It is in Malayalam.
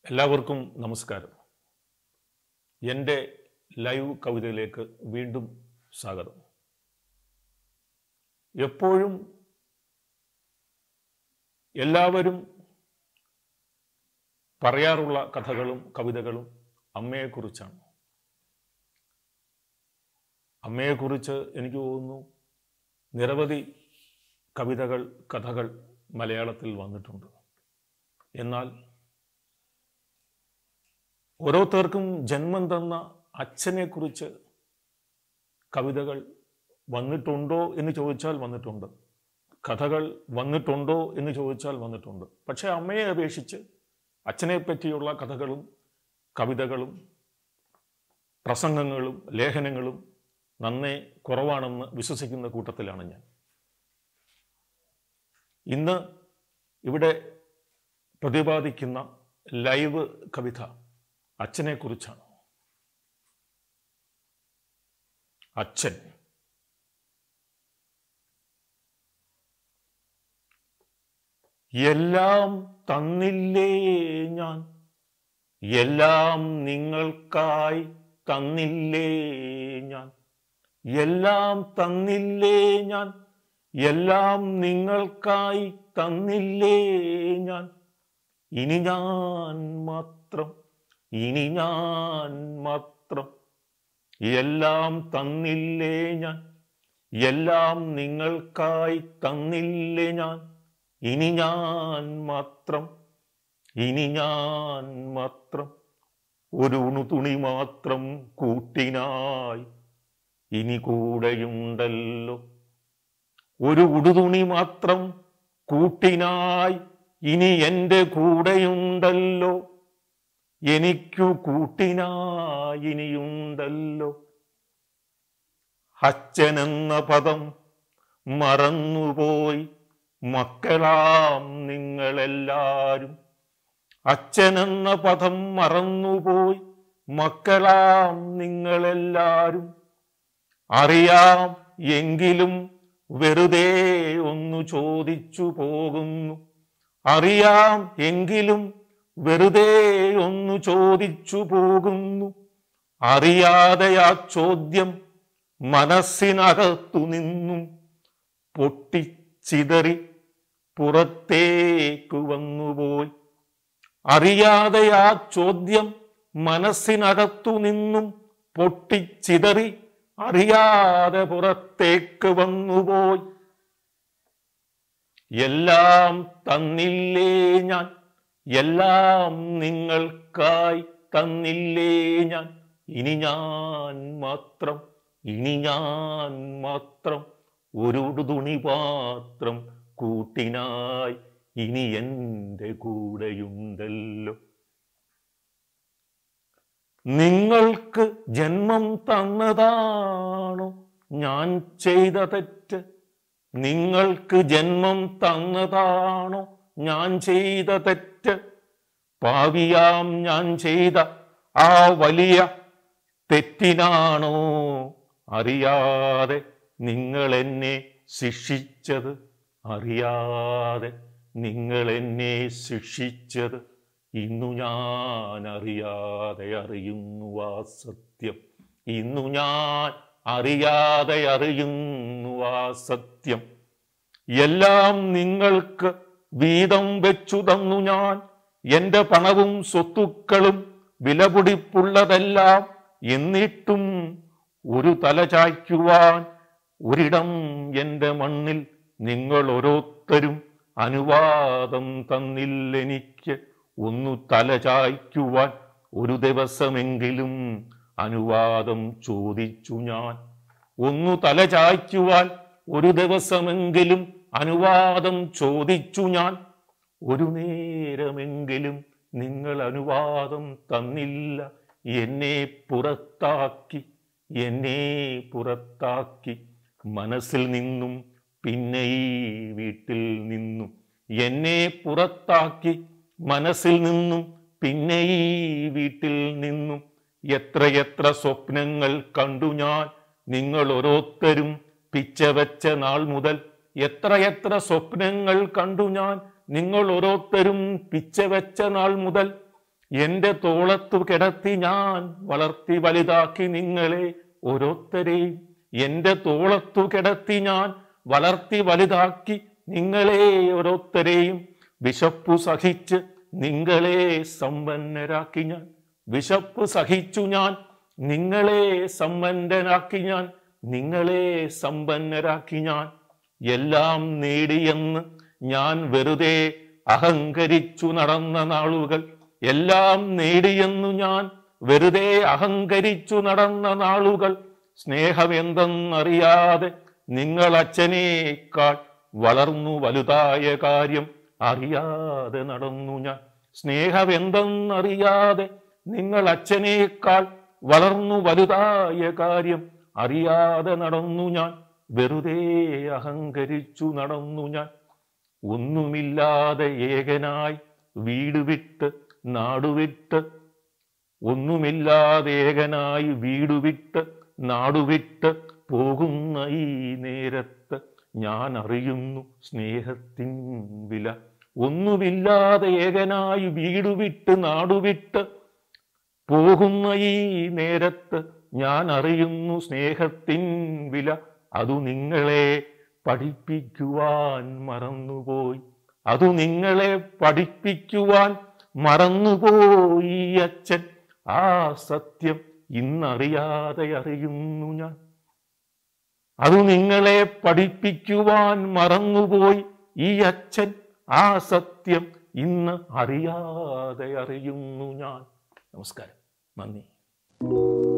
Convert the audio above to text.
എല്ലാവർക്കും നമസ്കാരം എൻ്റെ ലൈവ് കവിതയിലേക്ക് വീണ്ടും സ്വാഗതം എപ്പോഴും എല്ലാവരും പറയാറുള്ള കഥകളും കവിതകളും അമ്മയെക്കുറിച്ചാണ് അമ്മയെക്കുറിച്ച് എനിക്ക് തോന്നുന്നു നിരവധി കവിതകൾ കഥകൾ മലയാളത്തിൽ വന്നിട്ടുണ്ട് എന്നാൽ ഓരോരുത്തർക്കും ജന്മം തന്ന അച്ഛനെക്കുറിച്ച് കവിതകൾ വന്നിട്ടുണ്ടോ എന്ന് ചോദിച്ചാൽ വന്നിട്ടുണ്ട് കഥകൾ വന്നിട്ടുണ്ടോ എന്ന് ചോദിച്ചാൽ വന്നിട്ടുണ്ട് പക്ഷേ അമ്മയെ അപേക്ഷിച്ച് അച്ഛനെ പറ്റിയുള്ള കഥകളും കവിതകളും പ്രസംഗങ്ങളും ലേഖനങ്ങളും നന്നേ കുറവാണെന്ന് വിശ്വസിക്കുന്ന കൂട്ടത്തിലാണ് ഞാൻ ഇന്ന് ഇവിടെ പ്രതിപാദിക്കുന്ന ലൈവ് കവിത അച്ഛനെക്കുറിച്ചാണ് അച്ഛൻ എല്ലാം തന്നില്ലേ ഞാൻ എല്ലാം നിങ്ങൾക്കായി തന്നില്ലേ ഞാൻ എല്ലാം തന്നില്ലേ ഞാൻ എല്ലാം നിങ്ങൾക്കായി തന്നില്ലേ ഞാൻ ഇനി ഞാൻ മാത്രം ഇനി ഞാൻ മാത്രം എല്ലാം തന്നില്ലേ ഞാൻ എല്ലാം നിങ്ങൾക്കായി തന്നില്ലേ ഞാൻ ഇനി ഞാൻ മാത്രം ഇനി ഞാൻ മാത്രം ഒരു ഉണുതുണി മാത്രം കൂട്ടിനായി ഇനി കൂടെയുണ്ടല്ലോ ഒരു ഉടുതുണി മാത്രം കൂട്ടിനായി ഇനി എൻ്റെ കൂടെയുണ്ടല്ലോ എനിക്കു കൂട്ടിനായി ഇനിയുണ്ടല്ലോ അച്ഛനെന്ന പദം മറന്നുപോയി മക്കളാം നിങ്ങളെല്ലാരും അച്ഛനെന്ന പദം മറന്നുപോയി മക്കളാം നിങ്ങളെല്ലാരും അറിയാം എങ്കിലും വെറുതെ ഒന്നു ചോദിച്ചു പോകുന്നു അറിയാം എങ്കിലും വെറുതെ ഒന്നു ചോദിച്ചു പോകുന്നു അറിയാതെ ആ ചോദ്യം മനസ്സിനകത്തു നിന്നും പൊട്ടിച്ചിതറി പുറത്തേക്ക് വന്നുപോയി അറിയാതെ ആ ചോദ്യം മനസ്സിനകത്തു നിന്നും പൊട്ടിച്ചിതറി അറിയാതെ പുറത്തേക്ക് വന്നുപോയി എല്ലാം തന്നില്ലേ ഞാൻ എല്ലാം നിങ്ങൾക്കായി തന്നില്ലേ ഞാൻ ഇനി ഞാൻ മാത്രം ഇനി ഞാൻ മാത്രം ഒരു തുണി പാത്രം കൂട്ടിനായി ഇനി എൻ്റെ കൂടെയുണ്ടല്ലോ നിങ്ങൾക്ക് ജന്മം തന്നതാണോ ഞാൻ ചെയ്ത തെറ്റ് നിങ്ങൾക്ക് ജന്മം തന്നതാണോ ഞാൻ ചെയ്ത തെറ്റ് പാവിയാം ഞാൻ ചെയ്ത ആ വലിയ തെറ്റിനാണോ അറിയാതെ നിങ്ങൾ എന്നെ ശിക്ഷിച്ചത് അറിയാതെ നിങ്ങൾ എന്നെ ശിക്ഷിച്ചത് ഇന്നു ഞാൻ അറിയാതെ അറിയുന്നു ആ സത്യം ഇന്നു ഞാൻ അറിയാതെ അറിയുന്നു ആ സത്യം എല്ലാം നിങ്ങൾക്ക് വീതം വെച്ചു തന്നു ഞാൻ എന്റെ പണവും സ്വത്തുക്കളും വിലപിടിപ്പുള്ളതെല്ലാം എന്നിട്ടും ഒരു തല ചായ്ക്കുവാൻ ഒരിടം എന്റെ മണ്ണിൽ നിങ്ങൾ ഓരോരുത്തരും അനുവാദം തന്നില്ലെനിക്ക് ഒന്നു തല ചായ്ക്കുവാൻ ഒരു ദിവസമെങ്കിലും അനുവാദം ചോദിച്ചു ഞാൻ ഒന്നു തല ചായ്ക്കുവാൻ ഒരു ദിവസമെങ്കിലും അനുവാദം ചോദിച്ചു ഞാൻ ഒരു നേരമെങ്കിലും നിങ്ങൾ അനുവാദം തന്നില്ല എന്നെ പുറത്താക്കി എന്നെ പുറത്താക്കി മനസ്സിൽ നിന്നും പിന്നെ ഈ വീട്ടിൽ നിന്നും എന്നെ പുറത്താക്കി മനസ്സിൽ നിന്നും പിന്നെ ഈ വീട്ടിൽ നിന്നും എത്രയെത്ര സ്വപ്നങ്ങൾ കണ്ടു ഞാൻ നിങ്ങൾ ഓരോരുത്തരും പിച്ച വെച്ച നാൾ മുതൽ എത്രയെത്ര സ്വപ്നങ്ങൾ കണ്ടു ഞാൻ നിങ്ങൾ ഓരോരുത്തരും പിച്ച വെച്ച നാൾ മുതൽ എന്റെ തോളത്തു കിടത്തി ഞാൻ വളർത്തി വലുതാക്കി നിങ്ങളെ ഓരോരുത്തരെയും എന്റെ തോളത്തു കിടത്തി ഞാൻ വളർത്തി വലുതാക്കി നിങ്ങളെ ഓരോരുത്തരെയും വിശപ്പു സഹിച്ച് നിങ്ങളെ സമ്പന്നരാക്കി ഞാൻ വിശപ്പ് സഹിച്ചു ഞാൻ നിങ്ങളെ സമ്പന്നരാക്കി ഞാൻ നിങ്ങളെ സമ്പന്നരാക്കി ഞാൻ എല്ലാം നേടിയെന്ന് ഞാൻ വെറുതെ അഹങ്കരിച്ചു നടന്ന നാളുകൾ എല്ലാം നേടിയെന്നു ഞാൻ വെറുതെ അഹങ്കരിച്ചു നടന്ന നാളുകൾ സ്നേഹമെന്തെന്നറിയാതെ നിങ്ങൾ അച്ഛനേക്കാൾ വളർന്നു വലുതായ കാര്യം അറിയാതെ നടന്നു ഞാൻ സ്നേഹമെന്തെന്നറിയാതെ നിങ്ങൾ അച്ഛനേക്കാൾ വളർന്നു വലുതായ കാര്യം അറിയാതെ നടന്നു ഞാൻ വെറുതെ അഹങ്കരിച്ചു നടന്നു ഞാൻ ഒന്നുമില്ലാതെ ഏകനായി വീട് വിട്ട് നാടുവിട്ട് ഒന്നുമില്ലാതെ ഏകനായി വീട് വിട്ട് നാടുവിട്ട് പോകുന്ന ഈ നേരത്ത് ഞാൻ അറിയുന്നു സ്നേഹത്തിൻ വില ഒന്നുമില്ലാതെ ഏകനായി വീട് വിട്ട് നാടുവിട്ട് പോകുന്ന ഈ നേരത്ത് ഞാൻ അറിയുന്നു സ്നേഹത്തിൻ വില അതു നിങ്ങളെ പഠിപ്പിക്കുവാൻ മറന്നുപോയി അതു നിങ്ങളെ പഠിപ്പിക്കുവാൻ മറന്നുപോയി ഈ അച്ഛൻ ആ സത്യം ഇന്നറിയാതെ അറിയുന്നു ഞാൻ അതു നിങ്ങളെ പഠിപ്പിക്കുവാൻ മറന്നുപോയി ഈ അച്ഛൻ ആ സത്യം ഇന്ന് അറിയാതെ അറിയുന്നു ഞാൻ നമസ്കാരം നന്ദി